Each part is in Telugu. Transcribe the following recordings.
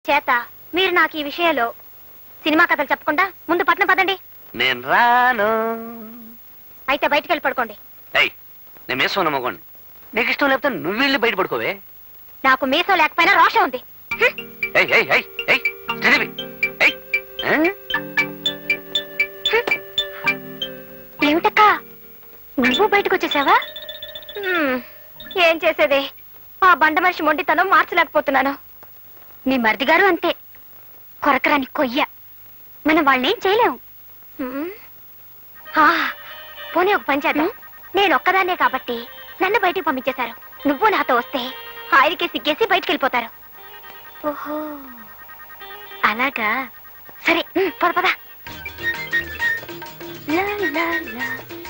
చేత మీరు నాకు ఈ విషయంలో సినిమా కథలు చెప్పకుండా ముందు పట్నం పదండి నేను రాను అయితే బయటికి వెళ్ళి పడుకోండి ఏయ్ నేను మేసం నమ్మకోండి నీకు ఇష్టం లేకపోతే నువ్వు వెళ్ళి బయట పడుకోవే నాకు మీసం లేకపోయినా రోషం ఉంది హ్మ్. ఏయ్ ఏయ్ ఏయ్ ఏయ్ శ్రీదేవి ఏయ్ ఆ? ఏమిటక్కా నువ్వు బయటకు వచ్చేసావా హ్మ్, ఏం చేసేది ఆ బండ మనిషి మొండితనం మార్చలేకపోతున్నాను మీ మరిది గారు అంతే కొరకరాని కొయ్య మనం వాళ్ళని ఏం చేయలేం హ్మ్. ఆ, పోనీ ఒక పని చేద్దాం నేను ఒక్కదాన్నే కాబట్టి నన్ను బయటికి పంపించేశారు నువ్వు నాతో వస్తే ఆయనకే సిగ్గేసి బయటికి వెళ్ళిపోతారు ఓహో అలాగా సరే హ్మ్, పద పద లా, లా, లా.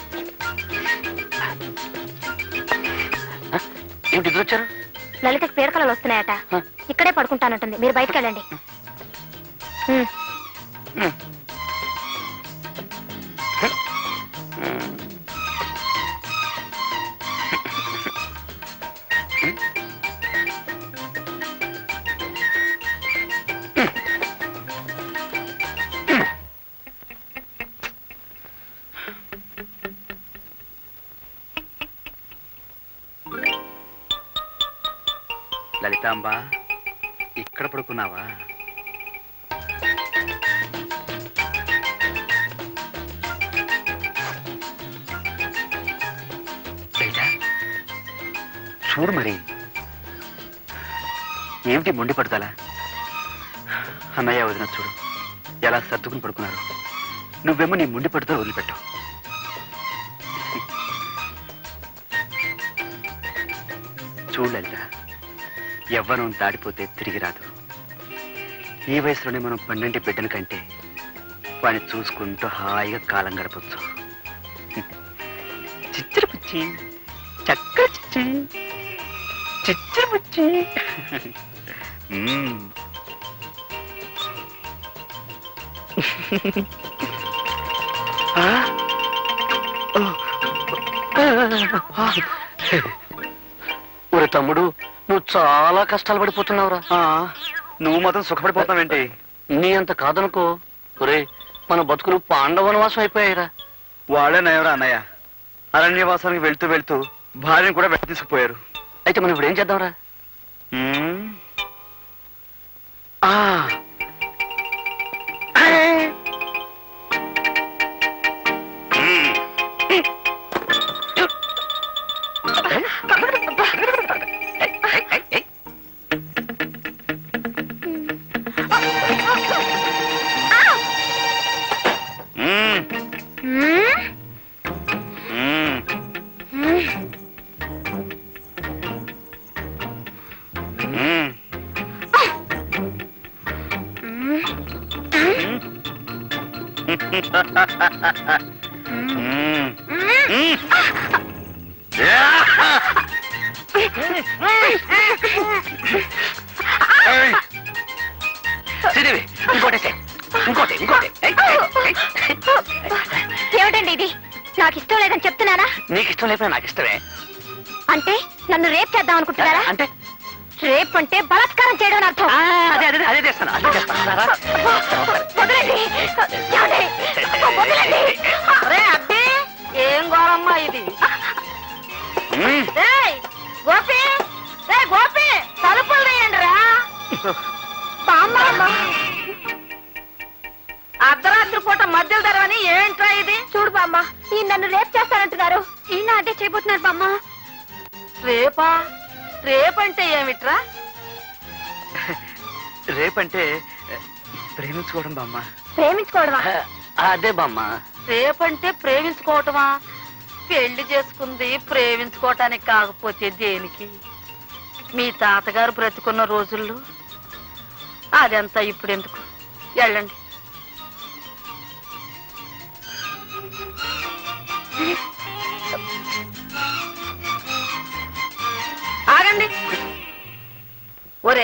ఏమిటి ఇద్దరు వచ్చారు లలితకి పీడకలలు వస్తున్నాయట హ. ఇక్కడే పడుకుంటానంటుంది మీరు బయటకు వెళ్ళండి హ్మ్. హ్మ్. హ్మ్. లలితాంబ ఇక్కడ పడుకున్నావా లలిత చూడు మరి ఏమిటి మొండి పడతాలా అన్నయ్య వదిన చూడు ఎలా సర్దుకుని పడుకున్నారు నువ్వేమో నీ మొండి పడుతో వదిలిపెట్టావు చూడు లలిత యవ్వనం దాడిపోతే తిరిగి రాదు ఈ వయసులోనే మనం పన్నెండు బిడ్డల కంటే వాడిని చూసుకుంటూ హాయిగా కాలం గడపచ్చు చిచ్చర పుచ్చి చక్కర చిచ్చి చిచ్చర పుచ్చి మ్మ్. ఆ? ఓ. ఆ. ఒరే తమ్ముడు నువ్వు చాలా కష్టాలు పడిపోతున్నావురా నువ్వు మాత్రం సుఖపడిపోతావేంటి నీ అంత కాదనుకో ఒరే మన బతుకులు పాండవనవాసం అయిపోయాయిరా వాడే నయవరా అన్నయ్య అరణ్యవాసానికి వెళ్తూ వెళ్తూ భార్యను కూడా వెంట తీసుకుపోయారు అయితే మనం ఇప్పుడు ఏం చేద్దాంరా మ్మ్. ఆ. మ్మ్. హ్మ్? మ్మ్. హ్మ్. మ్మ్. మ్మ్. మ్మ్. ఏయ్. శ్రీదేవి ఇంకోటి వేసేయ్. ఇంకోటి ఇంకోటి ఏయ్, ఏయ్, ఏయ్. ఏమిటండి ఇది నాకు ఇష్టం లేదని చెప్తున్నానా నీకు ఇష్టం లేకపోయినా నాకు ఇష్టమే అంటే నన్ను రేప్ చేద్దాం అనుకుంటున్నారా అంటే రేప్ అంటే బలాత్కారం చేయడం అని అర్థం ఆ, అదే అదే అదే చేస్తాను అదే చేస్తాను రా, రా. వదలండి ఏమండి? వదలండి రే అబ్బే ఏం ఘోరమ్మా ఇది మ్మ్. రేయ్ గోపి రే గోపి తలుపులు తీయండి రా అర్ధరాత్రి పూట మధ్యలో తెరవని ఏంట్రా ఇది చూడు బామ్మ ఈ నన్ను రేప్ చేస్తానంటున్నారు ఈయన అదే చేయబోతున్నారు బామ్మ రేపా రేపంటే ఏమిట్రా రేపంటే ప్రేమించుకోవడం బామ్మ ప్రేమించుకోవడమా అదే బామ్మ రేపంటే ప్రేమించుకోవటమా పెళ్లి చేసుకుంది ప్రేమించుకోవటానికి కాకపోతే దేనికి మీ తాతగారు బ్రతుకున్న రోజుల్లో అదంతా ఇప్పుడు ఎందుకు వెళ్ళండి ఆగండి ఒరే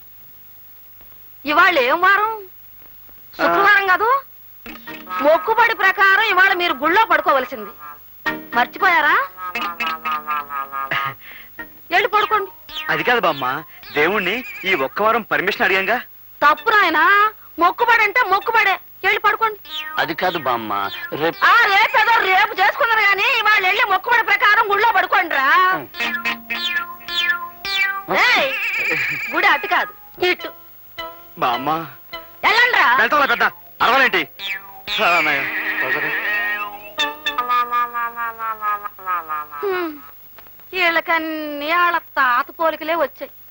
ఇవాళ ఏం వారం శుక్రవారం కాదు మొక్కుబడి ప్రకారం ఇవాళ మీరు గుళ్ళో పడుకోవలసింది మర్చిపోయారా వెళ్ళి పడుకోండి అది కాదు బామ్మ దేవుణ్ణి ఈ ఒక్క వారం పర్మిషన్ అడిగాంగా తప్పు నాయనా మొక్కుబడి అంటే మొక్కుబడే వెళ్ళి పడుకోండి అది కాదు బామ్మ రేపు ఆ రేపేదో రేపు చేసుకున్నారు గాని ఇవాళ వెళ్ళి మొక్కుబడి ప్రకారం గుళ్ళో పడుకోండి రా ఏయ్, గుడి అటు కాదు ఇటు బామ్మ వెళ్ళండి రా వెళ్తావా పెద్ద అరవలేంటి సరే అన్నయ్య వీళ్ళకన్నీ వాళ్ళ తాత పోలికలే వచ్చాయి